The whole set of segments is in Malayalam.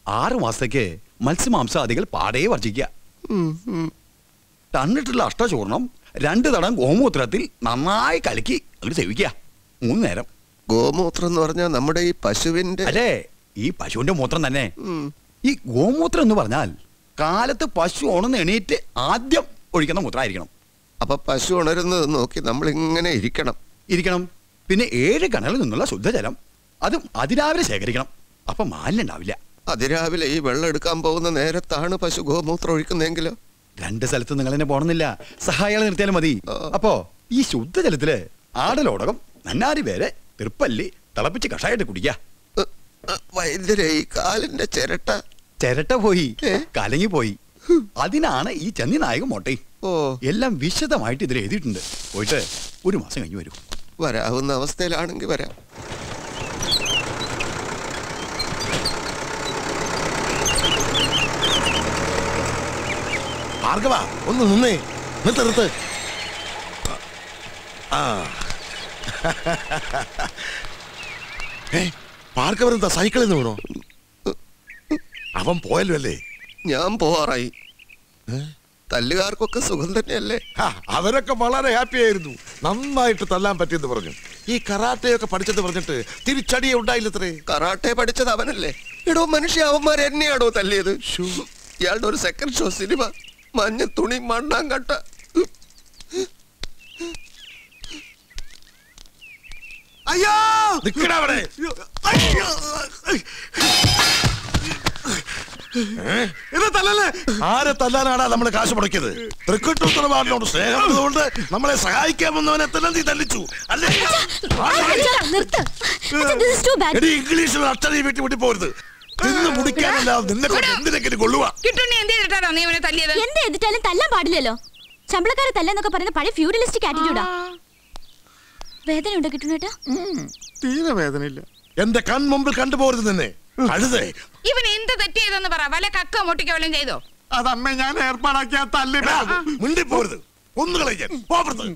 ആറു മാസത്തേക്ക് മത്സ്യമാംസാദികൾ പാടേ വർജിക്കുക തന്നിട്ടുള്ള അഷ്ടചൂർണം രണ്ട് തടം ഗോമൂത്രത്തിൽ നന്നായി കലക്കി അങ്ങോട്ട് സേവിക്കുക മൂന്ന് നേരം ഗോമൂത്രം എന്ന് പറഞ്ഞാൽ നമ്മുടെ ഈ പശുവിന്റെ അല്ലേ ഈ പശുവിന്റെ മൂത്രം തന്നെ ഉം. ഈ ഗോമൂത്രം എന്ന് പറഞ്ഞാൽ കാലത്ത് പശു ഉണന്ന് എണീറ്റ് ആദ്യം ഒഴിക്കുന്ന മൂത്രമായിരിക്കണം അപ്പൊ പശു ഉണരുന്നത് നോക്കി നമ്മൾ ഇങ്ങനെ ഇരിക്കണം ഇരിക്കണം പിന്നെ ഏഴ് കിണറിൽ നിന്നുള്ള ശുദ്ധജലം അതും അതിരാവിലെ ശേഖരിക്കണം അപ്പൊ മാലിന്യം ഉണ്ടാവില്ല അതിരാവിലെ ഈ വെള്ളം എടുക്കാൻ പോകുന്ന നേരത്താണ് പശു ഗോമൂത്രം ഒഴിക്കുന്നതെങ്കിലോ രണ്ട് സ്ഥലത്ത് നിങ്ങൾ തന്നെ പോണമെന്നില്ല സഹായികളെ നിർത്തിയാലും മതി ആ. അപ്പോ ഈ ശുദ്ധജലത്തില് ആടലോടകം നന്നാരി പേര് തിരുപ്പല്ലി തിളപ്പിച്ച് കഷായിട്ട് കുടിക്കുക ഉ, ഉ, വൈദ്യരെ ഈ കാലിന്റെ ചിരട്ട ചിരട്ട പോയി ഏ? കലങ്ങി പോയി അതിനാണ് ഈ ചന്നി നായകം മോട്ടയും ഓ എല്ലാം വിശദമായിട്ട് ഇതിൽ എഴുതിയിട്ടുണ്ട് പോയിട്ട് ഒരു മാസം കഴിഞ്ഞ് വരും വരാവുന്ന അവസ്ഥയിലാണെങ്കിൽ വരാം ഭാർഗവ ഒന്ന് നിന്നേ നിർത്ത് നിർത്ത് ആ ഏ ഭാർഗവൻ എന്താ സൈക്കിളിൽ നിന്ന് വീണോ അവൻ പോയല്ലോ അല്ലേ ഞാൻ പോവാറായി തല്ലുകാർക്കൊക്കെ സുഖം തന്നെയല്ലേ ഹാ, അവരൊക്കെ വളരെ ഹാപ്പി ആയിരുന്നു നന്നായിട്ട് തല്ലാൻ പറ്റിയെന്ന് പറഞ്ഞു ഈ കറാട്ടയൊക്കെ പഠിച്ചെന്ന് പറഞ്ഞിട്ട് തിരിച്ചടിയെ ഉണ്ടായില്ലത്രേ കറാട്ടെ പഠിച്ചത് അവനല്ലേ എടോ മനുഷ്യ അവന്മാർ എന്നെയാണോ തല്ലിയത് ഇയാളുടെ ഒരു സെക്കൻഡ് ഷോ സിനിമ മഞ്ഞ തുണി മണ്ണാങ്കട്ട അയ്യോ നിക്കട അവിടെ ആരെ തല്ലാനാടാ നമ്മള് കാശ് മുടക്കിയത് തൃക്കുട്ടുത്തരവാദിനോട് സ്നേഹമുള്ളതുകൊണ്ട് നമ്മളെ സഹായിക്കാൻ വന്നവനെ തന്നെ നീ തല്ലിച്ചു അല്ലേ നിർത്ത് this is too bad. എടി ഇംഗ്ലീഷിൽ അക്ഷരം വീട്ടിൽ വിട്ടി പോരുത് തിന്ന് മുടിക്കാനല്ലാതെ നിന്നെ കൊണ്ട് എന്തിനെങ്കിലും കൊള്ളുക കിട്ടുണ്ണി എന്ത് ചെയ്തിട്ടാണോ നീ അവനെ തല്ലിയത് എന്ത് എതിട്ടാലും തല്ലാൻ പാടില്ലല്ലോ ശമ്പളക്കാരെ തല്ലെന്നൊക്കെ പറയുന്ന പഴയ ഫ്യൂഡലിസ്റ്റിക് ആറ്റിറ്റ്യൂഡാ വേദന ഉണ്ടോ കിട്ടുന്നേട്ടാ തീരെ വേദനയില്ല എന്റെ കൺമുമ്പിൽ കണ്ടുപോരുത് നിന്നെ കഴുതേ ഇവൻ എന്ത് തെറ്റ് ചെയ്തെന്ന് പറ വല്ല കക്ക മുട്ടിക്കോ വല്ലതും ചെയ്തോ അതമ്മ ഞാൻ ഏർപ്പാടാക്കിയ തല്ലി എടാ, മിണ്ടി പോരുത് ഒന്നുകളെ പോകരുത്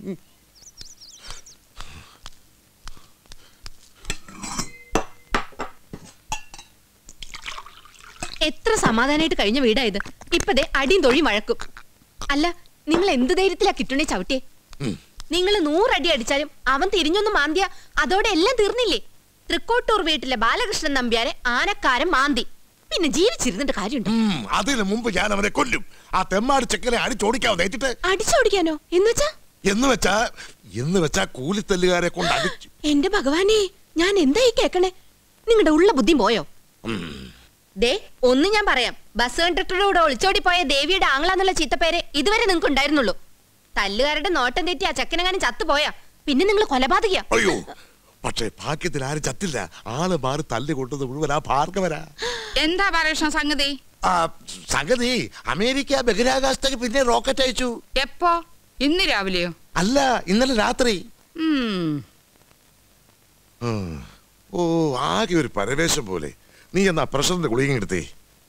എത്ര സമാധാനമായിട്ട് കഴിഞ്ഞ വീടാ ഇത് ഇപ്പതേ അടിയും തൊഴിയും വഴക്കും അല്ല നിങ്ങൾ എന്ത് ധൈര്യത്തിലാ കിട്ടുണേ ചവിട്ടിയെ നിങ്ങൾ നൂറടി അടിച്ചാലും അവൻ തിരിഞ്ഞൊന്ന് മാന്തിയ അതോടെ എല്ലാം തീർന്നില്ലേ തൃക്കോട്ടൂർ വീട്ടിലെ ബാലകൃഷ്ണൻ നമ്പ്യാരെ ആനക്കാരൻ മാന്തി പിന്നെ ജീവിച്ചിരുന്നിട്ട് കാര്യമുണ്ട് ഉം, അതിനു മുമ്പ് ഞാൻ അവനെ കൊല്ലും ആ തെമ്മാടി ചെക്കനെ അടിച്ചോടിക്കാവുന്ന ഏറ്റിട്ട് അടിച്ചോടിക്കാനോ എന്നുവെച്ചാ എന്ന് വെച്ചാ എന്ന് വെച്ചാ കൂലിത്തല്ലുകാരെ കൊണ്ട് അടിച്ചു എന്റെ ഭഗവാനെ ഞാൻ എന്തായി കേക്കണേ നിങ്ങളുടെ ഉള്ള ബുദ്ധി പോയോ ദേ ഒന്ന് ഞാൻ പറയാം ബസ് കണ്ടക്ടറുടെ കൂടെ ഒളിച്ചോടി പോയ ദേവിയുടെ ആങ്ങളാന്നുള്ള ചീത്തപ്പേര് ഇതുവരെ നിങ്ങൾക്ക് ഉണ്ടായിരുന്നുള്ളൂ തല്ലുകാരുടെ നോട്ടം തെറ്റി ആ ചക്കനെങ്ങാനും ചത്തുപോയാ പിന്നെ നിങ്ങൾ കൊലപാതകയാ അയ്യോ പക്ഷേ ഭാഗ്യത്തിൽ ആരും ചത്തില്ല ആള് മാറി തല്ലി കൊണ്ടത് മുഴുവൻ ആ ഭാർഗവരാ എന്താ ബാലകൃഷ്ണ സംഗതി ആ, സംഗതി അമേരിക്ക ബഹിരാകാശത്തേക്ക് പിന്നെ റോക്കറ്റ് അയച്ചു എപ്പോ ഇന്ന് രാവിലെയോ അല്ല ഇന്നലെ രാത്രി ഉം. ഉം. ഓ ആകെ ഒരു പരവേശം പോലെ നീ എന്നാ പ്രഷറിന്റെ ഗുളിക എടുത്തേ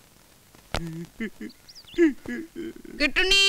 കിട്ടുണ്ണി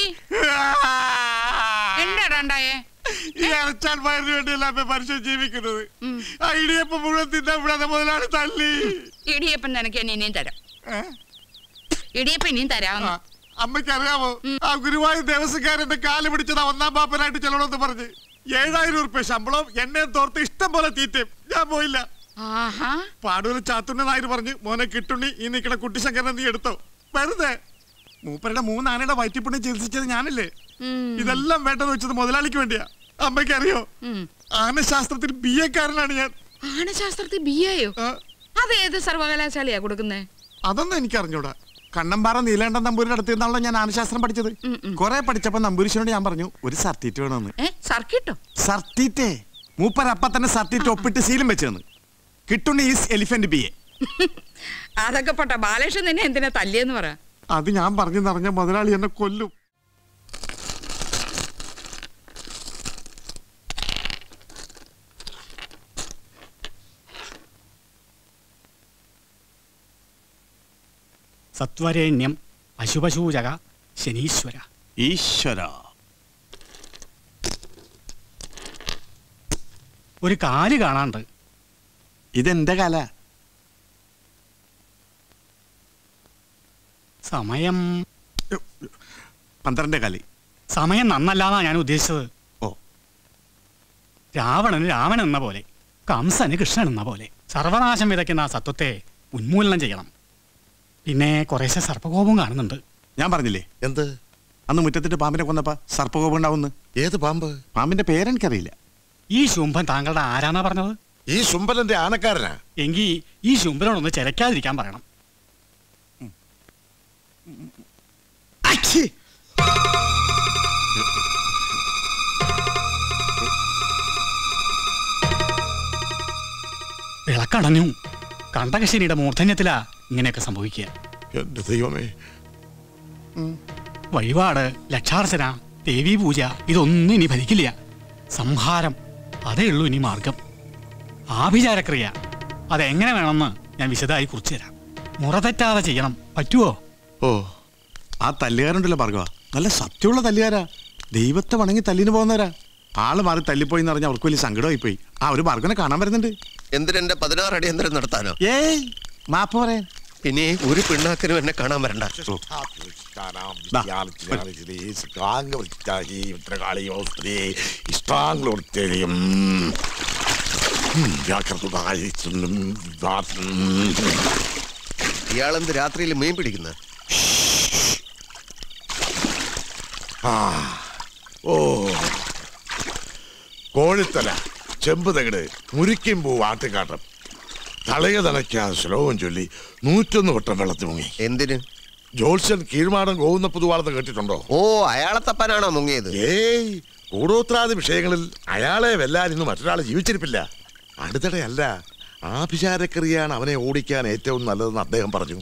എന്താടാ ഉണ്ടായേ ഈ അരച്ചാൽ പയറിന് വേണ്ടിയല്ല അമ്മ മനുഷ്യൻ ജീവിക്കുന്നത് ആ ഇടിയപ്പം മുഴുവൻ തിന്നാൻ വിടാതെ മുതലാളി തല്ലി ഇടിയപ്പം നിനക്ക് ഞാൻ ഇനിയും തരാം ഏ? ഇടിയപ്പം ഇനിയും തരാം ആ, അമ്മയ്ക്ക് അറിയാമോ ആ ഗുരുവായൂർ ദേവസ്വക്കാരന്റെ കാല് പിടിച്ചത് ഒന്നാം പാപ്പനായിട്ട് ചെല്ലണമെന്ന് പറഞ്ഞ് ഏഴായിരം ഉറുപ്പ്യ ശമ്പളവും എണ്ണയും തോർത്ത് ഇഷ്ടം പോലെ തീറ്റയും ഞാൻ പോയില്ല ആഹാ പാടൂര് ചാത്തുണ്ണ നായർ പറഞ്ഞ് മോനെ കിട്ടുണ്ണി ഈ നിൽക്കണ കുട്ടിശങ്കരനെ നീ എടുത്തോ വെറുതെ മൂപ്പരുടെ മൂന്നാനയുടെ വയറ്റിപ്പുണ്ണി ചികിത്സിച്ചത് ഞാനല്ലേ ഉം. ഇതെല്ലാം വേണ്ടെന്ന് വെച്ചത് മുതലാളിക്ക് വേണ്ടിയാ അമ്മയ്ക്ക് അറിയോ ഉം. ആനശാസ്ത്രത്തിൽ ബി എക്കാരനാണ് ഞാൻ ആനശാസ്ത്രത്തിൽ ബി എയോ ആ, അത് ഏത് സർവകലാശാലയാ കൊടുക്കുന്നേ അതൊന്നും എനിക്ക് അറിഞ്ഞൂടാ കണ്ണമ്പാറ നീലേണ്ടൻ നമ്പൂരിന്റെ അടുത്തിരുന്നാണല്ലോ ഞാൻ ആനശാസ്ത്രം പഠിച്ചത് ഉം, ഉം. കുറെ പഠിച്ചപ്പോ നമ്പൂരിശനോട് ഞാൻ പറഞ്ഞു ഒരു സർട്ടിറ്റ് വേണമെന്ന് ഏ സർക്കിട്ടോ സർട്ടിറ്റേ മൂപ്പർ അപ്പ തന്നെ സർട്ടിറ്റ് ഒപ്പിട്ട് സീലും വെച്ചെന്ന് Kittunni is elephant B A അതൊക്കെ പോട്ടെ ബാലകൃഷ്ണൻ നിന്നെ എന്തിനാ തല്ലിയെന്ന് പറ അത് ഞാൻ പറഞ്ഞു നിറഞ്ഞ മുതലാളി എന്നെ കൊല്ലും സത്വരേണ്യം പശുപശൂചക ശനീശ്വര ഈശ്വര ഒരു കാല് കാണാണ്ട് ഇതെന്റെ കല സമയം പന്ത്രണ്ടേ കാലി സമയം നന്നല്ലാന്നാ ഞാൻ ഉദ്ദേശിച്ചത് ഓ രാവണന് രാമൻ എന്ന പോലെ കംസന് കൃഷ്ണൻ എന്ന പോലെ സർവനാശം വിതയ്ക്കുന്ന ആ സത്വത്തെ ഉന്മൂലനം ചെയ്യണം പിന്നെ കുറേശ്ശെ സർപ്പകോപം കാണുന്നുണ്ട് ഞാൻ പറഞ്ഞില്ലേ എന്ത് അന്ന് മുറ്റത്തിട്ട് പാമ്പിനെ കൊന്നപ്പ സർപ്പകോപം ഉണ്ടാവുന്നു ഏത് പാമ്പ് പാമ്പിന്റെ പേരെനിക്കറിയില്ല ഈ ശുംഭൻ താങ്കളുടെ ആരാന്നാ പറഞ്ഞത് ഈ ശുംഭലന്റെ ആനക്കാരനാ എങ്കിൽ ഈ ശുംഭനോടൊന്ന് ചിലക്കാതിരിക്കാൻ പറയണം അച്ഛി! വിളക്കടഞ്ഞു കണ്ടകശനിയുടെ മൂർധന്യത്തിലാ ഇങ്ങനെയൊക്കെ സംഭവിക്കുക എന്റെ ദൈവമേ വഴിപാട് ലക്ഷാർച്ചന ദേവീ പൂജ ഇതൊന്നും ഇനി ഭരിക്കില്ല സംഹാരം അതേ ഉള്ളൂ ഇനി മാർഗം ആഭിചാരക്രിയ അതെങ്ങനെ വേണമെന്ന് ഞാൻ വിശദമായി കുറിച്ചു തരാം മുറ തെറ്റാതെ ചെയ്യണം പറ്റുമോ ഓ ആ തല്ലുകാരുണ്ടല്ലോ ഭാർഗവ നല്ല സത്യമുള്ള തല്ലുകാരാ ദൈവത്തെ വണങ്ങി തല്ലിന് പോകുന്നവരാ ആള് മാറി തല്ലിപ്പോയി എന്ന് പറഞ്ഞാൽ അവർക്ക് വലിയ സങ്കടമായി പോയി ആ ഒരു ഭാർഗവനെ കാണാൻ വരുന്നുണ്ട് എന്തിനെന്റെ പതിനാറ് അടിയന്തരം നടത്താനോ ഏയ് മാപ്പ് പറയാൻ ഇനി ഒരു പിണ്ണാക്കിനും എന്നെ കാണാൻ വരണ്ട ഇയാളെന്ത് രാത്രിയിൽ മീൻ പിടിക്കുന്ന ഓ കോഴിത്തല ചെമ്പ് തകിട് മുരിക്കുമ്പൂ ആട്ടുകാട്ടം തളയ തളയ്ക്കാൻ ശ്ലോകം ചൊല്ലി നൂറ്റൊന്ന് വട്ടം വെള്ളത്തിൽ മുങ്ങി എന്തിന് ജോത്സ്യൻ കീഴ്മാടം ഗോവുന്ന പുതുവാളത്ത് കേട്ടിട്ടുണ്ടോ ഓ അയാളെ തപ്പാനാണോ മുങ്ങിയത് ഏയ് കൂടോത്രാദി വിഷയങ്ങളിൽ അയാളെ വെല്ലാൻ ഇന്ന് മറ്റൊരാൾ ജീവിച്ചിരിപ്പില്ല അടുത്തിടെയല്ല ആഭിചാരക്രിയയാണ് അവനെ ഓടിക്കാൻ ഏറ്റവും നല്ലതെന്ന് അദ്ദേഹം പറഞ്ഞു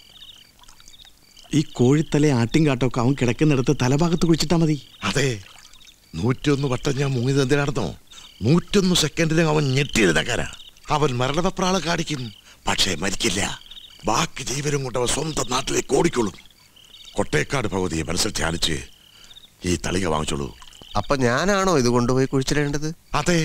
ഈ കോഴിത്തല ആട്ടിൻകാട്ടൊക്കെ അവൻ കിടക്കുന്നിടത്ത് തലഭാഗത്ത് കുഴിച്ചിട്ടാ മതി അതെ നൂറ്റൊന്ന് വട്ടം ഞാൻ മുങ്ങിയത് എന്തിനാണെന്നോ നൂറ്റൊന്ന് സെക്കൻഡിലും അവൻ ഞെട്ടിയിരുന്നക്കാരാ അവൻ മരണപ്രാള കാണിക്കും പക്ഷേ മരിക്കില്ല ബാക്കി ജീവനും കൊണ്ട് അവൻ സ്വന്തം നാട്ടിലേക്ക് ഓടിക്കൊള്ളും കൊട്ടേക്കാട് ഭഗവതിയെ മനസ്സിൽ ധ്യാനിച്ച് ഈ തളിക വാങ്ങിച്ചോളൂ അപ്പൊ ഞാനാണോ ഇത് കൊണ്ടുപോയി കുഴിച്ചിടേണ്ടത് അതെ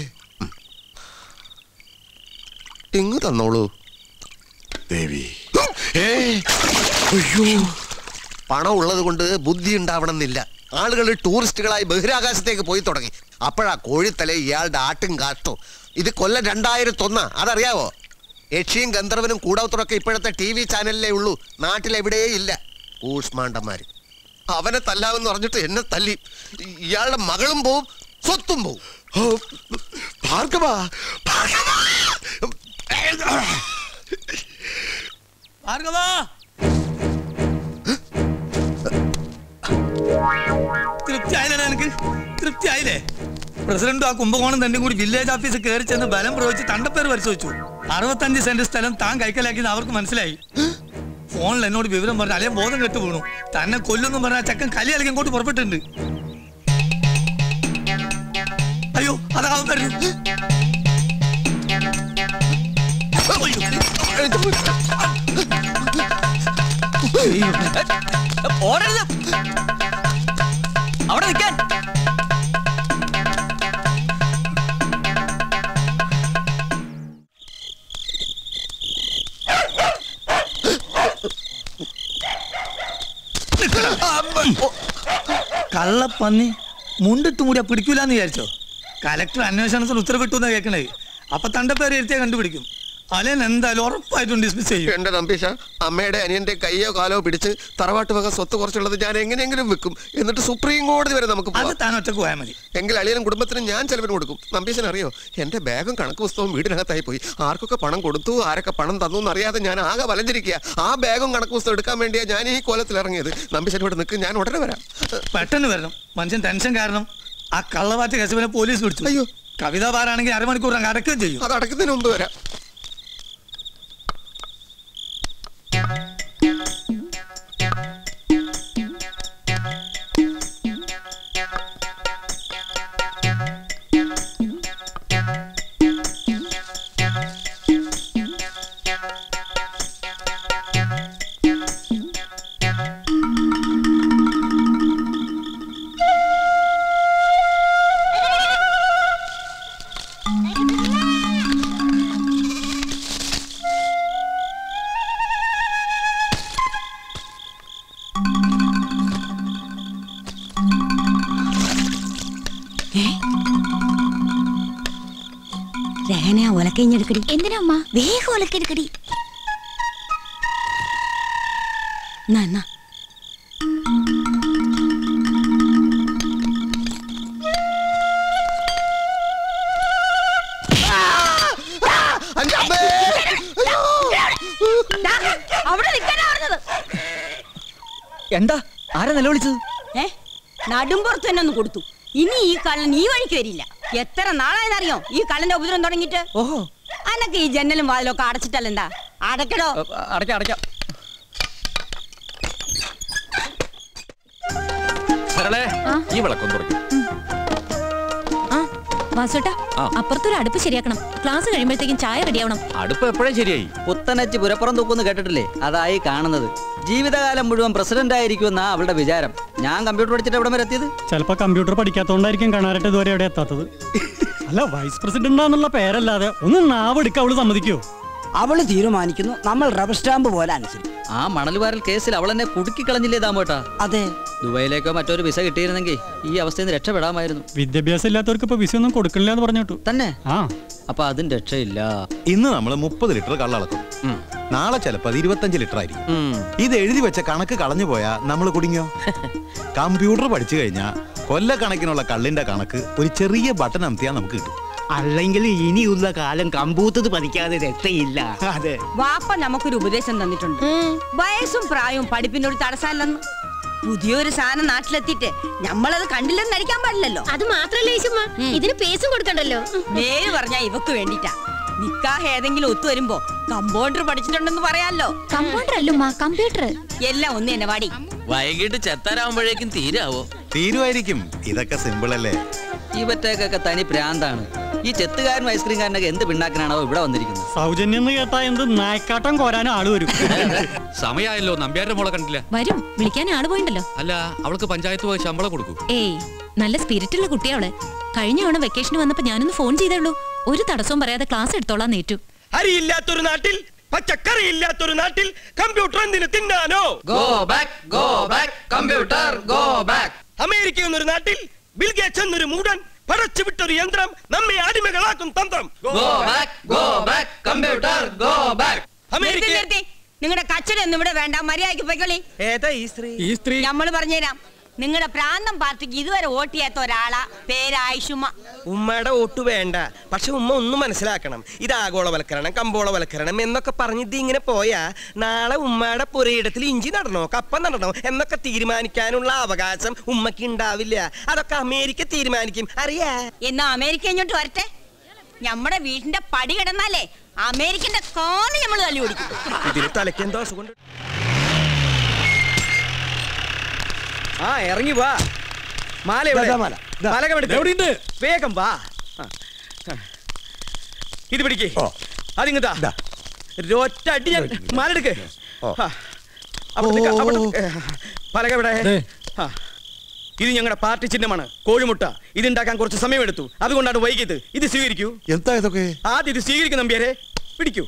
ഇങ്ങ് തന്നോളൂ ദേവി ഏയ്! അയ്യോ പണം ഉള്ളത് കൊണ്ട് ബുദ്ധി ഉണ്ടാവണമെന്നില്ല ആളുകൾ ടൂറിസ്റ്റുകളായി ബഹിരാകാശത്തേക്ക് പോയി തുടങ്ങി അപ്പോഴാ കോഴിത്തല ഇയാളുടെ ആട്ടും കാട്ടോ ഇത് കൊല്ലം രണ്ടായിരത്തൊന്നാ അതറിയാവോ യക്ഷിയും ഗന്ധർവനും കൂടവത്തുറക്കെ ഇപ്പോഴത്തെ ടി വി ചാനലിലേ ഉള്ളൂ നാട്ടിലെവിടെയേ ഇല്ല ഊഷ്മാണ്ടന്മാര് അവനെ തല്ലാവെന്ന് പറഞ്ഞിട്ട് എന്നെ തല്ലി ഇയാളുടെ മകളും പോവും സ്വത്തും പോവും ഓ, ഭാർഗവ ഭാർഗവ ഭാർഗവാ തൃപ്തി ആയില്ലേ എനിക്ക് തൃപ്തി ആയില്ലേ പ്രസിഡന്റും ആ കുംഭകോണം തന്നെ കൂടി വില്ലേജ് ഓഫീസിൽ കയറി ചെന്ന് ബലം പ്രയോഗിച്ച് തണ്ടപ്പേര് പരിശോധിച്ചു അറുപത്തഞ്ച് സെന്റ് സ്ഥലം താൻ കൈക്കലാക്കിയെന്ന് അവർക്ക് മനസ്സിലായി ഫോണിൽ എന്നോട് വിവരം പറഞ്ഞു അളിയൻ ബോധം കെട്ടു വീണു തന്നെ കൊല്ലുന്നു പറഞ്ഞ ചക്കൻ കലി അലക്കി ഇങ്ങോട്ട് പുറപ്പെട്ടിട്ടുണ്ട് അയ്യോ അതാവും വരുന്നു ഓടരുത് അവിടെ നിൽക്കാൻ കള്ളപ്പന്നി മുണ്ടിട്ട് മൂടിയാ പിടിക്കൂലെന്ന് വിചാരിച്ചോ കലക്ടർ അന്വേഷണത്തിന് ഉത്തരവിട്ടു എന്നാ കേൾക്കണേ അപ്പൊ തന്റെ പേര് എഴുത്തിയാ കണ്ടുപിടിക്കും അലൻ എന്തായാലും ഉറപ്പായിട്ടും ഡിസ്മിസ് ചെയ്യും എന്റെ നമ്പീഷ അമ്മയുടെ അനിയന്റെ കയ്യോ കാലോ പിടിച്ച് തറവാട്ട് വക സ്വത്ത് കുറച്ചുള്ളത് ഞാൻ എങ്ങനെയെങ്കിലും വെക്കും എന്നിട്ട് സുപ്രീം കോടതി വരെ നമുക്ക് അത് പോവാം. താൻ ഒറ്റക്ക് പോയാൽ മതി എങ്കിൽ അളിയനും കുടുംബത്തിനും ഞാൻ ചെലവിന് കൊടുക്കും നമ്പീശൻ അറിയോ എന്റെ ബാഗും കണക്ക് പുസ്തകവും വീടിനകത്തായി പോയി ആർക്കൊക്കെ പണം കൊടുത്തു ആരൊക്കെ പണം തന്നു എന്നറിയാതെ ഞാൻ ആകെ വലഞ്ഞിരിക്കുക ആ ബാഗും കണക്ക് പുസ്തകം എടുക്കാൻ വേണ്ടിയാ ഞാൻ ഈ കോലത്തിൽ ഇറങ്ങിയത് നമ്പീശൻ ഇവിടെ നിൽക്കും ഞാൻ ഉടനെ വരാം പെട്ടെന്ന് വരണം മനുഷ്യൻ ടെൻഷൻ കാരണം ആ കള്ളവാറ്റ കശുവിനെ പോലീസ് പിടിച്ചു അയ്യോ. കവിത പാരാണെങ്കിൽ അരമണിക്കൂർ അങ്ങ് അടക്കുകയും ചെയ്യും അത് അടക്കുന്നതിന് മുമ്പ് വരാം ഉലക്കഴിഞ്ഞെടുക്കടി എന്തിനാ അമ്മ വേഗം ഉലക്കെടുക്കടി എന്നാ എന്നാ അവിടെ നിൽക്കാനാ പറഞ്ഞത് എന്താ ആരാ നിലവിളിച്ചത് ഏ നടുമ്പുറത്ത് തന്നെ ഒന്ന് കൊടുത്തു ഇനി ഈ കള്ളൻ ഈ വഴിക്ക് വരില്ല എത്ര നാളായെന്നറിയോ ഈ കള്ളന്റെ ഉപദ്രവം തുടങ്ങിയിട്ട് ഓഹോ അനക്ക് ഈ ജന്നലും വാതിലൊക്കെ അടച്ചിട്ടല്ലെന്താ അടക്കടോ അടയ്ക്കാം അടയ്ക്കാം സരളേ ഈ വിളക്കൊന്ന് തുടങ്ങി ആ വാസുട്ടാ ആ. അപ്പുറത്തൊരു അടുപ്പ് ശരിയാക്കണം ക്ലാസ് കഴിയുമ്പോഴത്തേക്കും ചായ റെഡിയാവണം അടുപ്പ് എപ്പോഴേ ശരിയായി പുത്തനച്ച് പുരപ്പുറം തൂക്കുന്ന് കേട്ടിട്ടില്ലേ അതായി കാണുന്നത് ജീവിതകാലം മുഴുവൻ പ്രസിഡന്റ് ആയിരിക്കുമെന്നാ അവളുടെ വിചാരം ഞാൻ കമ്പ്യൂട്ടർ പഠിച്ചിട്ട് എവിടെ വരെ എത്തിയത് ചിലപ്പോ കമ്പ്യൂട്ടർ പഠിക്കാത്തോണ്ടായിരിക്കും കാണാനായിട്ട് ഇതുവരെ എവിടെ എത്താത്തത് അല്ല വൈസ് പ്രസിഡന്റ് എന്നുള്ള പേരല്ലാതെ ഒന്ന് നാവെടുക്ക അവള് സമ്മതിക്കോ അവള് തീരുമാനിക്കുന്നു നമ്മൾ റബ്ബർ സ്റ്റാമ്പ് പോലെ അനുസരിക്കും ആ മണൽവാരൽ കേസിൽ അവൾ എന്നെ കുടുക്കി കളഞ്ഞില്ലേ താമോട്ടാ അതെ ദുബായിലേക്കോ മറ്റൊരു വിസ കിട്ടിയിരുന്നെങ്കിൽ ഈ അവസ്ഥയിൽ നിന്ന് രക്ഷപ്പെടാമായിരുന്നു വിദ്യാഭ്യാസം ഇല്ലാത്തവർക്ക് ഇപ്പൊ വിസ ഒന്നും കൊടുക്കണില്ല എന്ന് പറഞ്ഞു കേട്ടു തന്നെ ആ അപ്പൊ അതും രക്ഷയില്ല ഇന്ന് നമ്മൾ മുപ്പത് ലിറ്റർ കള്ള അളക്കും നാളെ ചിലപ്പോ അത് ഇരുപത്തഞ്ച് ലിറ്റർ ആയിരിക്കും ഇത് എഴുതി വെച്ച കണക്ക് കളഞ്ഞു പോയാ നമ്മൾ കുടുങ്ങിയോ കമ്പ്യൂട്ടർ പഠിച്ചു കഴിഞ്ഞാൽ കൊല്ലക്കണക്കിനുള്ള കള്ളിന്റെ കണക്ക് ഒരു ചെറിയ ബട്ടൺ അമർത്തിയാൽ നമുക്ക് കിട്ടും അല്ലെങ്കിൽ ഇനിയുള്ള കാലം കമ്പൂത്തത് പതിക്കാതെ രക്ഷയില്ല അതെ വാപ്പ നമുക്കൊരു ഉപദേശം തന്നിട്ടുണ്ട് വയസ്സും പ്രായവും പഠിപ്പിന്റെ ഒരു തടസ്സമല്ലെന്ന് പുതിയൊരു സാധനം നാട്ടിലെത്തിയിട്ട് നമ്മളത് കണ്ടില്ലെന്ന് നടിക്കാൻ പാടില്ലല്ലോ അത് മാത്രല്ല യേശുമ്മ ഇതിന് പേസും കൊടുക്കണ്ടല്ലോ നേര് പറഞ്ഞാ ഇവക്ക് വേണ്ടിട്ടാ നിക്കാഹ് ഏതെങ്കിലും ഒത്തു വരുമ്പോ കമ്പൗണ്ടർ പഠിച്ചിട്ടുണ്ടെന്ന് പറയാലോ കമ്പൗണ്ടർ അല്ലുമ്മ കമ്പ്യൂട്ടർ എല്ലാം ഒന്ന് തന്നെ വാടി വൈകിട്ട് ചെത്താരാകുമ്പോഴേക്കും തീരാവോ തീരുമായിരിക്കും ഇതൊക്കെ സിമ്പിൾ അല്ലേ ഇവറ്റേക്കൊക്കെ തനി പ്രാന്താണ് ഈ ചെത്തുകാരനും ഐസ്ക്രീംകാരനൊക്കെ എന്ത് പിണ്ണാക്കനാണോ ഇവിടെ വന്നിരിക്കുന്നത് സൗജന്യം എന്ന് കേട്ടാ എന്ത് നായക്കാട്ടം കോരാനും ആള് വരും സമയമായല്ലോ നമ്പ്യാരുടെ മോളെ കണ്ടില്ല വരും വിളിക്കാൻ ആള് പോയിണ്ടല്ലോ അല്ല അവൾക്ക് പഞ്ചായത്ത് പോയി ശമ്പളം കൊടുക്കൂ ഏയ് നല്ല സ്പിരിറ്റുള്ള കുട്ടിയാവള് കഴിഞ്ഞ തവണ വെക്കേഷന് വന്നപ്പോ ഞാനൊന്ന് ഫോൺ ചെയ്തേ ഉള്ളൂ ഒരു തടസ്സവും പറയാതെ ക്ലാസ് എടുത്തോളാം നേറ്റു അരിയില്ലാത്തൊരു നാട്ടിൽ പച്ചക്കറി ഇല്ലാത്തൊരു നാട്ടിൽ കമ്പ്യൂട്ടർ എന്തിനു തിന്നാനോ go back go back computer go back America എന്നൊരു നാട്ടിൽ ബിൽഗേറ്റ്സ് എന്നൊരു മൂടൻ പടച്ചു വിട്ടൊരു യന്ത്രം നമ്മെ അടിമകളാക്കും തന്ത്രം go back go back computer go back America നിങ്ങളുടെ കച്ചടൊന്നും ഇവിടെ വേണ്ട മര്യാദക്ക് പോയിക്കോളി ഏതാ ഈ സ്ത്രീ ഈ സ്ത്രീ നമ്മൾ പറഞ്ഞുതരാം നിങ്ങളുടെ പ്രാന്തം പാർട്ടിക്ക് ഇതുവരെ വോട്ട് ചെയ്യാത്ത ഒരാളാ പേര് ആയിഷുമ ഉമ്മയുടെ വോട്ട് വേണ്ട പക്ഷെ ഉമ്മ ഒന്നും മനസ്സിലാക്കണം ഇത് ആഗോളവൽക്കരണം കമ്പോളവൽക്കരണം എന്നൊക്കെ പറഞ്ഞ് ഇത് ഇങ്ങനെ പോയാ നാളെ ഉമ്മയുടെ പുരയിടത്തിൽ ഇഞ്ചി നടണോ കപ്പ നടണോ എന്നൊക്കെ തീരുമാനിക്കാനുള്ള അവകാശം ഉമ്മക്ക് ഉണ്ടാവില്ല അതൊക്കെ അമേരിക്ക തീരുമാനിക്കും അറിയാ എന്നാ അമേരിക്ക ഇങ്ങോട്ട് വരട്ടെ നമ്മുടെ വീടിന്റെ പടി കിടന്നാലേ അമേരിക്കന്റെ കാല് നമ്മൾ തല്ലി ഓടിക്കും ഇതിന് തലയ്ക്ക് എന്തോ അസുഖം ആ ഇറങ്ങി വാ മാല എവിടെ? ദാ മാല. ദാ. മാലകം എടുക്ക്. എവിടെയുണ്ട്? വേഗം വാ ആ. ആ. ഇത് പിടിക്കേ അതിങ്ങതാ ഒറ്റ അടി ഞാൻ മാല എടുക്ക് ആ. അവിടുത്തെ ക- അവിടുത്തെ- പലക എവിടെ ആ. ഇത് ഞങ്ങളുടെ പാർട്ടി ചിഹ്നമാണ് കോഴിമുട്ട ഇതുണ്ടാക്കാൻ കുറച്ച് സമയമെടുത്തു അതുകൊണ്ടാണ് വൈകിയത് ഇത് സ്വീകരിക്കൂ എന്താ ഇതൊക്കെ ആദ്യം ഇത് സ്വീകരിക്കും നമ്പ്യാരെ പിടിക്കൂ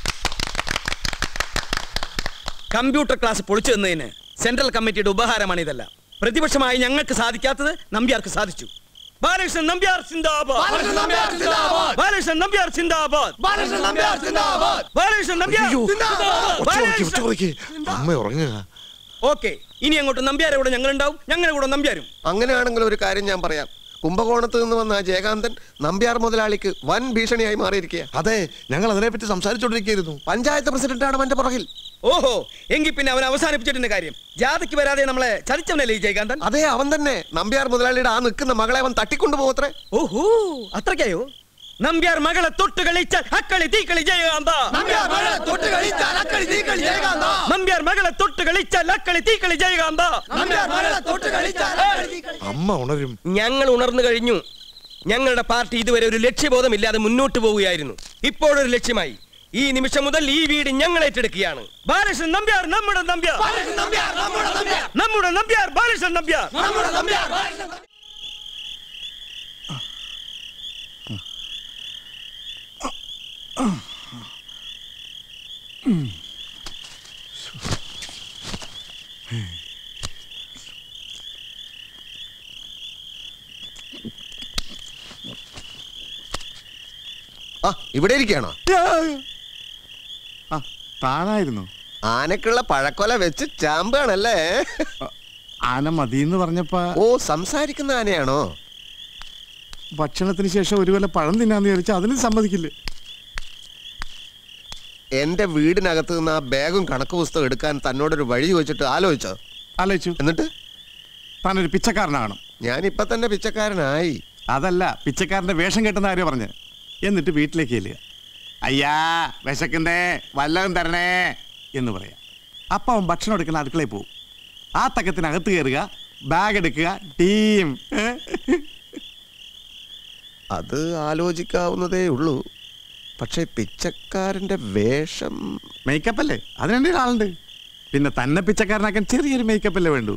കമ്പ്യൂട്ടർ ക്ലാസ് പൊളിച്ചു തന്നതിന് സെൻട്രൽ കമ്മിറ്റിയുടെ ഉപഹാരമാണ് ഇതെല്ലാം പ്രതിപക്ഷമായി ഞങ്ങൾക്ക് സാധിക്കാത്തത് നമ്പ്യാർക്ക് സാധിച്ചു ബാലകൃഷ്ണൻ നമ്പ്യാർ സിന്ദാബാദ് ബാലകൃഷ്ണൻ നമ്പ്യാർ സിന്ദാബാദ് ബാലകൃഷ്ണൻ നമ്പ്യാർ അയ്യോ, സിന്ദാബാദ്. ഒച്ച കുറയ്ക്ക്, ഒച്ച ബാലകൃഷ്ണൻ- കുറയ്ക്ക്. അമ്മ ഉറങ്ങുക ഓക്കെ ഇനി അങ്ങോട്ട് നമ്പ്യാരെ കൂടെ ഞങ്ങളുണ്ടാവും ഞങ്ങളുടെ കൂടെ നമ്പ്യാരും അങ്ങനെയാണെങ്കിൽ ഒരു കാര്യം ഞാൻ പറയാം കുംഭകോണത്ത് നിന്ന് വന്ന ആ ജയകാന്തൻ നമ്പ്യാർ മുതലാളിക്ക് വൻ ഭീഷണിയായി മാറിയിരിക്കുക അതെ ഞങ്ങൾ അതിനെപ്പറ്റി സംസാരിച്ചോണ്ടിരിക്കുന്നു പഞ്ചായത്ത് പ്രസിഡന്റാണ് അവന്റെ പുറകിൽ ഓഹോ എങ്കിൽ പിന്നെ അവൻ അവസാനിപ്പിച്ചിട്ടുണ്ട് കാര്യം ജാഥയ്ക്ക് വരാതെ നമ്മളെ ചതിച്ചവനല്ലേ ഈ ജയകാന്തൻ അതെ അവൻ തന്നെ നമ്പ്യാർ മുതലാളിയുടെ ആ നിൽക്കുന്ന മകളെ അവൻ തട്ടിക്കൊണ്ടു പോകത്രേ ഓഹോ അത്രയ്ക്കായോ നമ്പ്യാർ മകളെ തൊട്ട് കളിച്ചാൽ അക്കളി തീക്കളി ജയകാന്ത നമ്പ്യാർ മകളെ തൊട്ട് കളിച്ചാൽ അക്കളി തീക്കളി ജയകാന്ത നമ്പ്യാർ മകളെ തൊട്ട് കളിച്ചാൽ അക്കളി തീക്കളി ജയകാന്ത നമ്പ്യാർ മകളെ തൊട്ട് കളിച്ചാൽ അമ്മ ഉണരും ഞങ്ങൾ ഉണർന്നു കഴിഞ്ഞു ഞങ്ങളുടെ പാർട്ടി ഇതുവരെ ഒരു ലക്ഷ്യബോധമില്ലാതെ മുന്നോട്ട് പോവുകയായിരുന്നു ഇപ്പോഴൊരു ലക്ഷ്യമായി ഈ നിമിഷം മുതൽ ഈ വീട് ഞങ്ങൾ ഏറ്റെടുക്കുകയാണ് ബാലകൃഷ്ണൻ നമ്പ്യാർ നമ്മുടെ നമ്പ്യാർ നമ്മുടെ നമ്പ്യാർ ബാലകൃഷ്ണൻ നമ്പ്യാർ ആ ഇവിടെ ഇരിക്കണോ ആ താനായിരുന്നു ആനക്കുള്ള പഴക്കൊല വെച്ച് ചാമ്പാണല്ലേ ആന മതിയെന്ന് പറഞ്ഞപ്പോ ഓ സംസാരിക്കുന്ന ആനയാണോ ഭക്ഷണത്തിന് ശേഷം ഒരു കൊല്ലം പഴം തിന്നാന്ന് വിചാരിച്ചാൽ അതിന് സമ്മതിക്കില്ല എന്റെ വീടിനകത്ത് നിന്ന് ആ ബാഗും കണക്ക് പുസ്തകം എടുക്കാൻ തന്നോടൊരു വഴി ചോദിച്ചിട്ട് ആലോചിച്ചോ ആലോചിച്ചു എന്നിട്ട് താനൊരു പിച്ചക്കാരനാകണം ഞാൻ ഇപ്പൊ തന്നെ പിച്ചക്കാരനായി അതല്ല പിച്ചക്കാരന്റെ വേഷം കെട്ടുന്ന ആരോ പറഞ്ഞ് എന്നിട്ട് വീട്ടിലേക്ക് ചെല്ലുക അയ്യാ വിശക്കുന്നേ വല്ലതും തരണേ എന്ന് പറയാം അപ്പൊ അവൻ ഭക്ഷണം എടുക്കുന്ന അടുക്കളയിൽ പോകും ആ തക്കത്തിനകത്ത് കയറുക ബാഗ് എടുക്കുക ടീം ഏ? അത് ആലോചിക്കാവുന്നതേ ഉള്ളൂ പക്ഷെ പിച്ചക്കാരന്റെ വേഷം മേക്കപ്പ് അല്ലേ അതിനെന്റെ ആളുണ്ട് പിന്നെ തന്നെ പിച്ചക്കാരനാക്കാൻ ചെറിയൊരു മേക്കപ്പ് അല്ലേ വേണ്ടൂ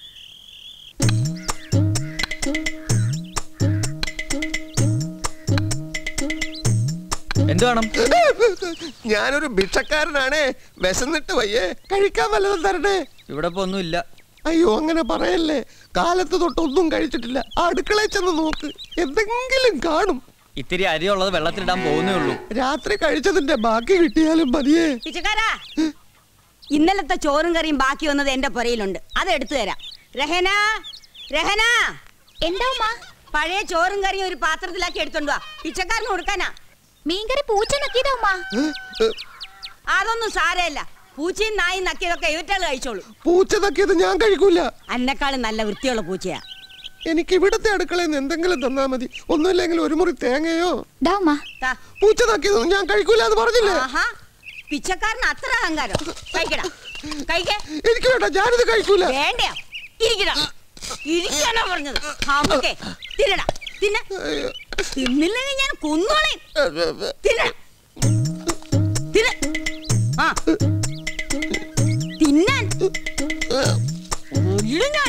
എന്ത് വേണം ഞാനൊരു ഭിക്ഷക്കാരനാണേ വിശന്നിട്ട് വയ്യേ കഴിക്കാൻ വല്ലതും തരണേ ഇവിടെ ഇപ്പൊ ഒന്നുമില്ല അയ്യോ അങ്ങനെ പറയല്ലേ കാലത്ത് തൊട്ടൊന്നും കഴിച്ചിട്ടില്ല ആ അടുക്കളയിൽ ചെന്ന് നോക്ക് എന്തെങ്കിലും കാണും ഇത്തിരി അരിയുള്ളത് വെള്ളത്തിലിടാൻ പോകുന്നേ ഉള്ളൂ രാത്രി കഴിച്ചതിന്റെ ബാക്കി കിട്ടിയാലും മതിയേ പിച്ചക്കാരാ ഇന്നലത്തെ ചോറും കറിയും ബാക്കി വന്നത് എന്റെ പുരയിലുണ്ട് അത് എടുത്തു തരാം രഹന രഹന എന്താ ഉമ്മ പഴയ ചോറും കറിയും ഒരു പാത്രത്തിലാക്കി എടുത്തോണ്ട് വാ പിച്ചക്കാരന് കൊടുക്കാനാ മീൻകറി പൂച്ച നക്കിയതാ ഉമ്മ അതൊന്നും സാരമില്ല പൂച്ചയും നായും നക്കിയതൊക്കെ ഇവറ്റാൾ കഴിച്ചോളൂ പൂച്ച തക്കിയത് ഞാൻ കഴിക്കൂല അന്നെക്കാളും നല്ല വൃത്തിയുള്ള പൂച്ചയാ എനിക്ക് ഇവിടത്തെ അടുക്കളയിൽ നിന്ന് എന്തെങ്കിലും തന്നാ മതി ഒന്നുമില്ലെങ്കിൽ ഒരു മുറി തേങ്ങയോ ദാ ഉമ്മ ദാ. പൂച്ച തക്കിയതൊന്നും ഞാൻ കഴിക്കൂല എന്ന് പറഞ്ഞില്ലേ ആഹാ പിച്ചക്കാരന് അത്ര അഹങ്കാരം കഴിക്കടാ കഴിക്കേ എനിക്ക് വേണ്ട ഞാനിത് കഴിക്കൂല വേണ്ടയാ ഇരിക്കടാ ഇരിക്കാനാ പറഞ്ഞത് അമ്മക്കേ തിന്നടാ തിന്ന തിന്നില്ലെങ്കിൽ ഞാൻ കൊന്നോളെ തിന്ന തിന്ന ആ തിന്നാൻ കൊല്ലും ഞാൻ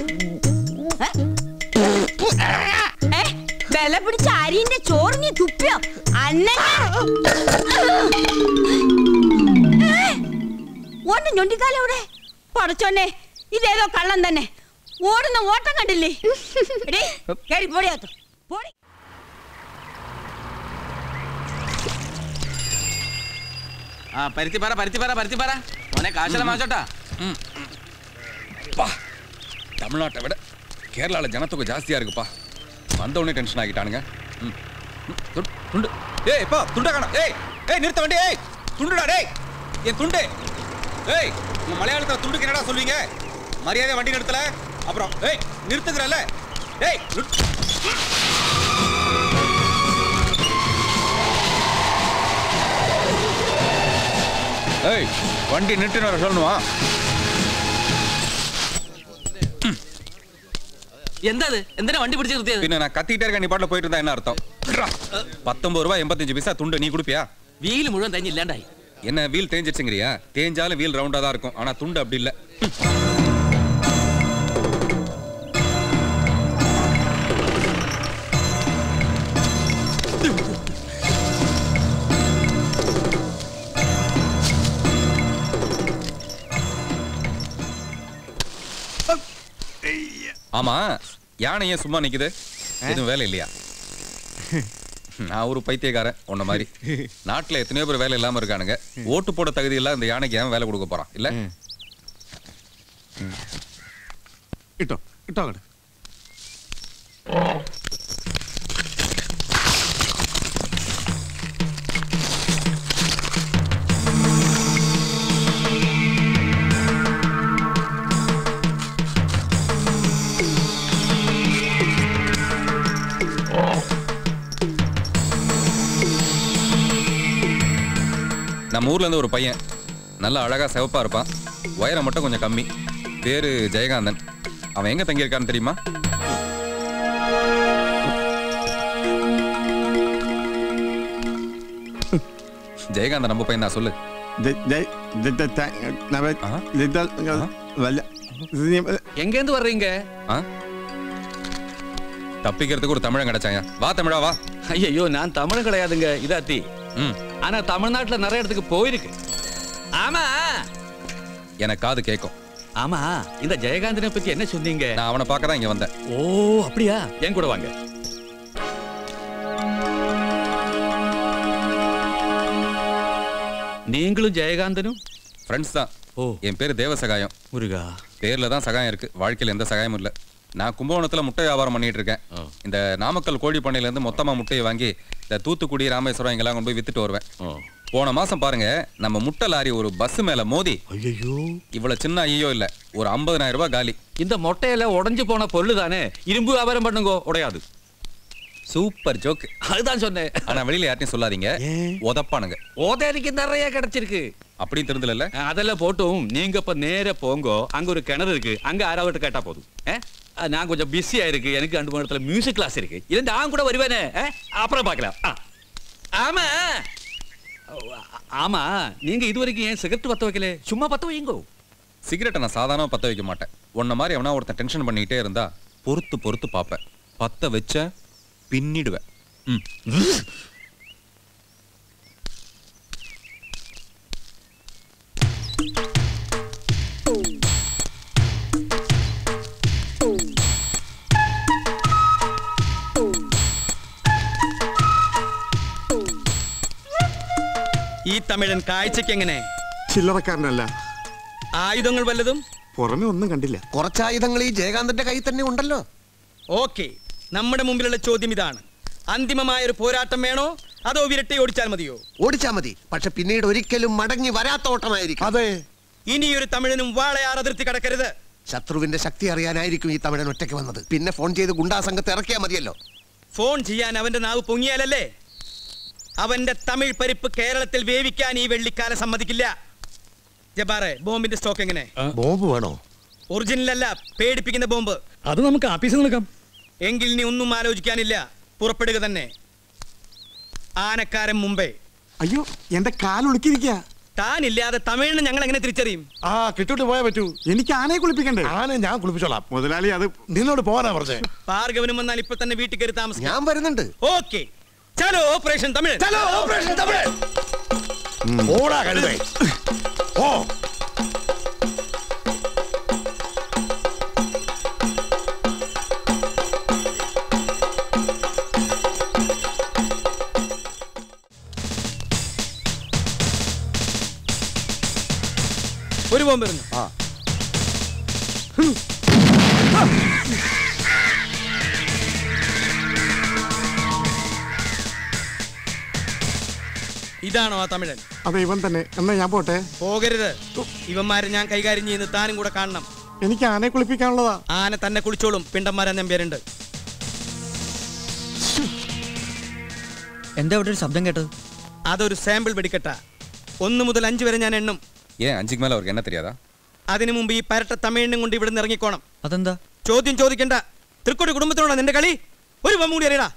ഏ? ഏ, വില പിടിച്ച അരിന്റെ ചോറ് നീ തുപ്പിയോ അന്ന ഓന്റെ ഞൊണ്ടിക്കാലം എവിടെ പടച്ചോന്നെ ഇതേതോ കള്ളം തന്നെ ഓടുന്ന ഓട്ടം കണ്ടില്ലേ എടീ, കേറി പോടിയകത്ത് പോടി ആ പരുത്തിപ്പാറ പരുത്തിപ്പാറ പരുത്തിപ്പാറ മോനെ കാശല മാച്ചോട്ടാ தமிழ்நாட்டை விட கேரளாவில் ஜனத்தொகை ஜாஸ்தியாக இருக்குப்பா வந்த உடனே டென்ஷன் ஆகிட்டானுங்க ம். ம், துண்டு, துண்டு ஏய் இப்போ துண்டை காணோம் ஏய் ஏய் நிறுத்த வண்டி ஏய் துண்டுடா டேய் என் துண்டு ஏய் உங்க மலையாளத்தில் துண்டுக்கு என்னடா சொல்வீங்க மரியாதை வண்டி நிறுத்தல அப்புறம் ஏய் நிறுத்துக்கிறல்ல டேய் நிறுத்து. ஏய் வண்டி நிறுத்தின வர சொல்லணுமா എന്താ എന്തിനാ വണ്ടി പിടിച്ച് നിർത്തിയത് பின்ன நான் கத்திட்டே இருக்க நீ பாட்டில் போயிட்டு இருந்தா என்ன அர்த்தம் பத்தொன்பது ரூபாய் எண்பத்தஞ்சு பைசா துண்டு நீ கொடுப்பியா വീല് മുഴുവൻ തഞ്ഞ് ഇല്ലാണ്ടായി என்ன வீல் தேஞ்சிருச்சுங்கிறியா தேஞ்சாலும் வீல் ரவுண்டா தான் இருக்கும் ஆனா துண்டு அப்படி இல்ல ஆமா யானை ஏன் சும்மா நிக்குது எதுவும் வேலை இல்லையா நான் ஒரு பைத்தியக்காரன் உன்ன மாதிரி நாட்டுல எத்தனையோ பேர் வேலை இல்லாம இருக்கானுங்க ஓட்டு போட தகுதி இல்ல இந்த யானைக்கு ஏன் வேலை கொடுக்க போறான் இல்ல ഇട്ടോ ഇട്ടോ അങ്ങോട്ട് நம்ம ஊர்ல இருந்து ஒரு பையன் நல்ல அழகா சிவப்பா இருப்பான் உயரம் மட்டும் கொஞ்சம் கம்மி பேரு ஜெயகாந்தன் அவன் எங்க தங்கியிருக்கான்னு தெரியுமா ஜெயகாந்தன் நம்ம பையன் தான் சொல்லு எங்கேருந்து வர்றீங்க ஆ? தப்பிக்கிறதுக்கு ஒரு தமிழன் கிடைச்சாயா வா தமிழா வா ஐயோ நான் தமிழ் கிடையாதுங்க இதாத்தி ம் ஆனா தமிழ்நாட்டுல நிறைய இடத்துக்கு போயிருக்கு ஆமா எனக்கு காது கேட்கும் ஆமா இந்த ஜெயகாந்தனை பத்தி என்ன சொன்னீங்க நான் அவனை பார்க்க தான் இங்க வந்தேன் ஓ அப்படியா என் கூட வாங்க நீங்களும் ஜெயகாந்தனும் ஃப்ரெண்ட்ஸ் தான் ஓ என் பேர் தேவசகாயம் முருகா பேர்ல தான் சகாயம் இருக்கு வாழ்க்கையில எந்த சகாயமும் இல்ல நான் கும்பகோணத்துல முட்டை வியாபாரம் பண்ணிட்டு இருக்கேன் இந்த நாமக்கல் கோழி பண்ணையில இருந்து மொத்தமா முட்டையை வாங்கி இந்த தூத்துக்குடி ராமேஸ்வரம் இங்கெல்லாம் கொண்டு போய் வித்துட்டு வருவேன் போன மாசம் பாருங்க நம்ம முட்டை லாரி ஒரு பஸ் மேல மோதி ஐயோ இவ்வளவு சின்ன ஐயோ இல்ல ஒரு 50000 ரூபாய் காலி இந்த மொட்டையில உடைஞ்சு போன பொருள் தானே இரும்பு வியாபாரம் பண்ணுங்க உடையாது சூப்பர் ஜோக் அதுதான் சொன்னேன் ஆனா வெளியில யார்ட்டையும் சொல்லாதீங்க உதப்பானுங்க ஓதேரிக்கு நிறைய கிடைச்சிருக்கு அப்படின்னு தெரிஞ்சல அதெல்லாம் போட்டும் நீங்க இப்ப நேர போங்க அங்க ஒரு கிணறு இருக்கு அங்க ஆறாவட்ட கேட்டா போதும் ஆ? ஆ, நான் கொஞ்சம் பிஸியா இருக்கு எனக்கு ரெண்டு மணி நேரத்துல மியூசிக் கிளாஸ் இருக்கு இல்ல நான் கூட வருவேனே ஆ? அப்புறம் பார்க்கலாம் ஆ. ஆமா ஓ, ஆ- ஆமா நீங்க இது வரைக்கும் ஏன் சிகரெட் பத்த வைக்கல சும்மா பத்த வைங்கோ சிகரெட்டை நான் சாதாரண பத்த வைக்க மாட்டேன் உன்ன மாதிரி எவனா ஒருத்தன் டென்ஷன் பண்ணிக்கிட்டே இருந்தா பொறுத்து பொறுத்து பார்ப்பேன் பத்த வச்ச பின்னிடுவேன் ம். ഈ തമിഴൻ കാഴ്ചയ്ക്ക് എങ്ങനെ ചില്ലറക്കാരനല്ല ആയുധങ്ങൾ വല്ലതും പുറമെ ഒന്നും കണ്ടില്ല കുറച്ച് ആയുധങ്ങൾ ഈ ജയകാന്തന്റെ കയ്യിൽ തന്നെ ഉണ്ടല്ലോ ഓക്കെ നമ്മുടെ മുമ്പിലുള്ള ചോദ്യം ഇതാണ് അന്തിമമായ ഒരു പോരാട്ടം വേണോ അതോ വിരട്ടി ഓടിച്ചാൽ മതിയോ ഓടിച്ചാ മതി പക്ഷെ പിന്നീട് ഒരിക്കലും മടങ്ങി വരാത്ത ഓട്ടമായിരിക്കും അതെ ഇനിയൊരു തമിഴനും വാളയാർ അതിർത്തി കടക്കരുത് ശത്രുവിന്റെ ശക്തി അറിയാനായിരിക്കും ഈ തമിഴൻ ഒറ്റയ്ക്ക് വന്നത് പിന്നെ ഫോൺ ചെയ്ത് ഗുണ്ടാ സംഘത്തെ ഇറക്കിയാ മതിയല്ലോ ഫോൺ ചെയ്യാൻ അവന്റെ നാവ് പൊങ്ങിയാലല്ലേ അവന്റെ തമിഴ് പരിപ്പ് കേരളത്തിൽ വേവിക്കാൻ ഈ വെള്ളിക്കാല സമ്മതിക്കില്ല ജബാറെ ബോംബിന്റെ സ്റ്റോക്ക് എങ്ങനെ ബോംബ് വേണോ ഒറിജിനൽ അല്ല പേടിപ്പിക്കുന്ന ബോംബ് അത് നമുക്ക് ആഫീസിൽ നിൽക്കാം എങ്കിൽ നീ ഒന്നും ആലോചിക്കാനില്ല പുറപ്പെടുക തന്നെ ആനക്കാരൻ മുമ്പേ അയ്യോ എന്റെ കാലൊളുക്കിരിക്കുക താനില്ലാതെ തമിഴിന് ഞങ്ങൾ എങ്ങനെ തിരിച്ചറിയും ആ കിട്ടൂട്ട് പോയാ പറ്റൂ എനിക്ക് ആനയെ കുളിപ്പിക്കണ്ടേ ആനെ ഞാൻ കുളിപ്പിച്ചോളാം മുതലാളി അത് നിന്നോട് പോകാനാ പറഞ്ഞേ ഭാർഗവനും വന്നാൽ ഇപ്പൊ തന്നെ വീട്ടിൽ കയറി താമസിക്കാം ഞാൻ വരുന്നുണ്ട് ഓക്കെ ചലോ ഓപ്പറേഷൻ തമിഴ് ചലോ ഓപ്പറേഷൻ തമിഴ് ഓടാ കഴുതേ ഓ ഒരു ബോംബ് എറിഞ്ഞു ഇതാണോ ആ തമിഴൻ അതെ ഇവൻ തന്നെ എന്നാ ഞാൻ പോട്ടെ പോകരുത് ഇവന്മാരെ ഞാൻ കൈകാര്യം ചെയ്യുന്നത് താനും കൂടെ കാണണം എനിക്ക് ആനയെ കുളിപ്പിക്കാനുള്ളതാ ആന തന്നെ കുളിച്ചോളും പിണ്ടന്മാരെ നമ്പ്യാരുണ്ട് എന്താ ഇവിടെ ഒരു ശബ്ദം കേട്ടത് അതൊരു സാമ്പിൾ വെടിക്കട്ട ഒന്ന് മുതൽ അഞ്ച് വരെ ഞാൻ എണ്ണും ஏன் அஞ்சுக்கு மேல அவருக்கு என்ன தெரியாதா അതിനു മുമ്പ് ഈ പരട്ട തമിഴിനും കൊണ്ട് ഇവിടെ നിന്ന് ഇറങ്ങിക്കോണം അതെന്താ ചോദ്യം ചോദിക്കണ്ട തൃക്കോടി കുടുംബത്തിനോടാ നിന്റെ കളി ഒരു ബൊമ്മ കൂടി അറിയടാ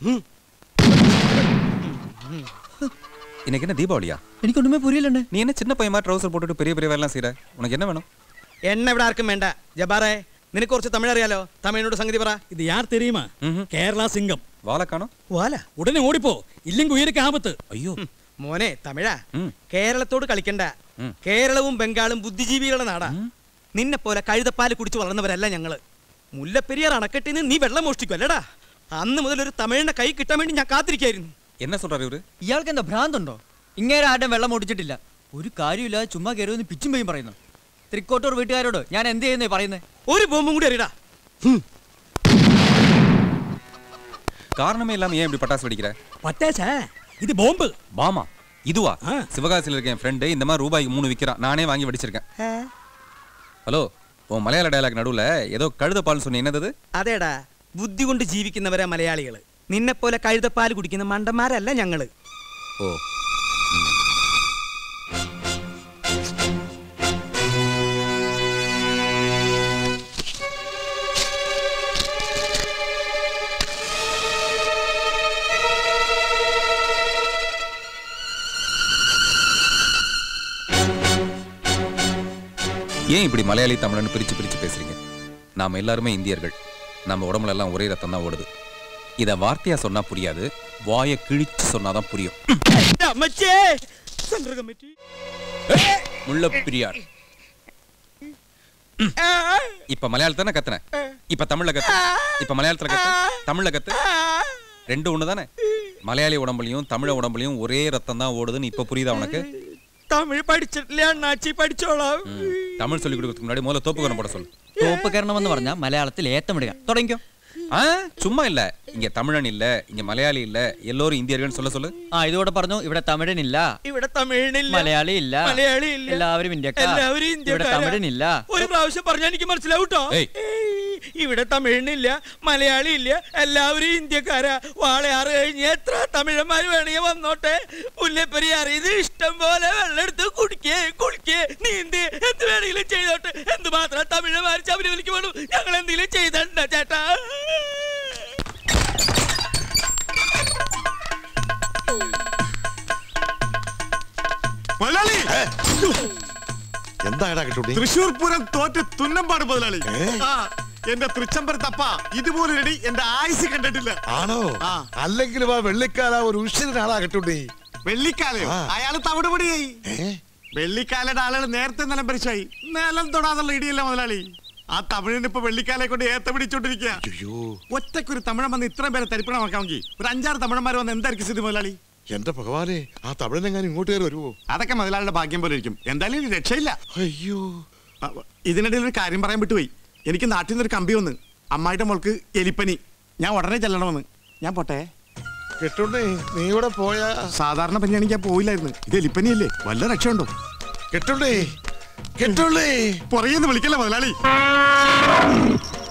இன்னைக்கு என்ன தீபாவளியா എനിക്ക് ഒന്നുമേ പുരിയില്ലണ്ടേ நீ என்ன சின்ன பையன் மாதிரி ட்ரௌசர் போட்டுட்டு பெரிய பெரிய வேலைலாம் செய்யற உனக்கு என்ன வேணும் എണ്ണ ഇവിടെ ആർക്കും വേണ്ട ജബാറേ നിനക്ക് കുറച്ച് തമിഴ് അറിയാലോ തമിഴിനോട് സംഗതി പറ இது யார் தெரியுமா கேரளா சிங்கம் வாழை காணும் വാല உடனே ஓடிப்போ இல்லைங்க உயிருக்கு ஆபத்து ஐயோ മോനെ തമിഴാ കേരളത്തോട് കളിക്കണ്ട കേരളവും ബംഗാളും ബുദ്ധിജീവികളുടെ നാടാ നിന്നെ പോലെ കഴുതപ്പാല് കുടിച്ച് വളർന്നവരല്ല ഞങ്ങള് മുല്ലപ്പെരിയാർ അണക്കെട്ടിൽ നിന്ന് നീ വെള്ളം മോഷ്ടിക്കും അല്ലടാ അന്ന് മുതൽ ഒരു തമിഴിന്റെ കൈ കിട്ടാൻ വേണ്ടി ഞാൻ കാത്തിരിക്കായിരുന്നു என்ன சொல்றாரு இவரு ഇയാൾക്ക് എന്താ ഭ്രാന്തുണ്ടോ ഇങ്ങേരെ ആരുടെ വെള്ളം ഓടിച്ചിട്ടില്ല ഒരു കാര്യമില്ലാതെ ചുമ്മാ കയറുമെന്ന് പിച്ചും പെയ്യും പറയുന്നു തൃക്കോട്ടൂർ വീട്ടുകാരോട് ഞാൻ എന്ത് ചെയ്യുന്നേ പറയുന്നേ ഒരു ബോംബും കൂടി അറിയടാ காரணமே இல்லாம ஏன் இப்படி பட்டாசு வெடிக்கிற பட்டாசா இது பாம்பு பாமா இதுவா சிவகாசியில் இருக்க என் ஃப்ரெண்டு இந்த மாதிரி ரூபாய்க்கு மூணு விற்கிறான் நானே வாங்கி வெடிச்சிருக்கேன் ஹலோ உன் மலையாள டயலாக் நடுவுல ஏதோ கழுத பால் சொன்ன என்னது അതേടാ ബുദ്ധി കൊണ്ട് ജീവിക്കുന്നവരാ മലയാളികള് നിന്നെ പോലെ കഴുതപ്പാല് കുടിക്കുന്ന മണ്ടന്മാരല്ല ഞങ്ങള് ஓ ஏன் இப்படி மலையாளி தமிழன் பிரிச்சு பிரிச்சு பேசுறீங்க நாம எல்லாருமே இந்தியர்கள் நம்ம உடம்புல எல்லாம் ஒரே ரத்தம் தான் ஓடுது இத வார்த்தையா சொன்னா புரியாது வாயை கிழிச்சு சொன்னாதான் புரியும் അമ്മച്ചേ സംഘ കമ്മിറ്റി முள்ளப்பிரியார் இப்ப மலையாளத்தானே கத்துன இப்ப தமிழ்ல கத்து இப்ப மலையாளத்துல கத்து தமிழ்ல கத்து ரெண்டு ஒண்ணு தானே மலையாளி உடம்புலயும் தமிழ உடம்புலயும் ஒரே ரத்தம் தான் ஓடுதுன்னு இப்ப புரியுதா உனக்கு തമിഴ് പഠിച്ചിട്ടില്ല അണ്ണാച്ചി പഠിച്ചോളാം தமிழ் சொல்லி கொடுக்கறதுக்கு முன்னாடி முதல்ல தோப்புக்கரணம் போட சொல்லு തോപ്പ് കരണം എന്ന് പറഞ്ഞാൽ മലയാളത്തിൽ ഏത്തമിടുക തുടങ്ങിക്കോ ஆ சும்மா இல்ல இங்க தமிழன் இல்ல இங்க மலையாளி இல்ல எல்லோரும் இந்தியர்கள் சொல்ல சொல்லு ആ ഇതോടെ പറഞ്ഞു ഇവിടെ തമിഴനില്ല ഇവിടെ തമിഴിനില്ല മലയാളി ഇല്ല മലയാളി ഇല്ല എല്ലാവരും ഇന്ത്യക്കാർ എല്ലാവരും ഇവിടെ ഇന്ത്യക്കാരാ. തമിഴനില്ല ഒരു പ്രാവശ്യം പറഞ്ഞാൽ എനിക്ക് മനസ്സിലാവും കേട്ടോ ഏയ്. ഇവിടെ തമിഴിനില്ല മലയാളി ഇല്ല എല്ലാവരും ഇന്ത്യക്കാരാ വാളയാറ് കഴിഞ്ഞ് എത്ര തമിഴന്മാര് വേണമെങ്കിൽ വന്നോട്ടെ പുല്ലപ്പെരിയാറ് ഇത് ഇഷ്ടം പോലെ വെള്ളം എടുത്ത് കുടിക്കേ കുളിക്കേ നീന്തി എന്ത് വേണമെങ്കിലും ചെയ്തോട്ടെ എന്ത് മാത്രം തമിഴന്മാർ ശബരിമലയ്ക്ക് വേണം ഞങ്ങൾ എന്തെങ്കിലും ചെയ്തിട്ടുണ്ടോ ചേട്ടാ മുതലാളി എന്താടാ കിട്ടുണ്ടി തൃശൂർ പൂരം തോറ്റ് തുന്നമ്പാട് മുതലാളി ആ, എന്റെ തൃച്ചമ്പരത്തപ്പ ഇതുപോലൊരടി എന്റെ ആയുസ് കണ്ടിട്ടില്ല ആണോ അല്ലെങ്കിലും ആ വെള്ളിക്കാല ഒരു ഉഷിരനാളാ കിട്ടുണ്ടി വെള്ളിക്കാലയോ ആ. അയാള് തവിടുപടിയായി വെള്ളിക്കാലയുടെ ആളുകൾ നേരത്തെ നിലം പരിശായി നിലം തൊടാതുള്ള ഇടിയല്ല മുതലാളി ആ തമിഴിന് ഇപ്പൊ വെള്ളിക്കാലെ കൊണ്ട് ഏത്ത പിടിച്ചോണ്ടിരിക്കുക ഒറ്റക്കൊരു തമിഴൻ വന്ന് ഇത്രയും പേരെ തരിപ്പണമാക്കാമെങ്കിൽ ഒരു അഞ്ചാറ് തമിഴന്മാർ വന്ന് എന്തായിരിക്കും സ്ഥിതി മുതലാളി എന്റെ ഭഗവാനെ ആ തമിഴനെങ്ങാനും ഇങ്ങോട്ട് കയറി വരുമോ അതൊക്കെ മുതലാളിയുടെ ഭാഗ്യം പോലെ ഇരിക്കും എന്തായാലും ഇനി രക്ഷയില്ല അയ്യോ ഇതിനിടയിൽ ഒരു കാര്യം പറയാൻ വിട്ടുപോയി എനിക്ക് നാട്ടിൽ നിന്ന് ഒരു കമ്പി വന്ന് അമ്മായിയുടെ മോൾക്ക് എലിപ്പനി ഞാൻ ഉടനെ ചെല്ലണമെന്ന് ഞാൻ പോട്ടെ കെട്ടുണ്ടേ നീ ഇവിടെ പോയാ സാധാരണ പനിയാണെങ്കിൽ ഞാൻ പോയില്ലായിരുന്നു ഇത് എലിപ്പനിയല്ലേ വല്ല രക്ഷയുണ്ടോ കെട്ടുണ്ടേ കെട്ടുള്ളേ പുറകെന്ന് വിളിക്കല്ലേ മുതലാളി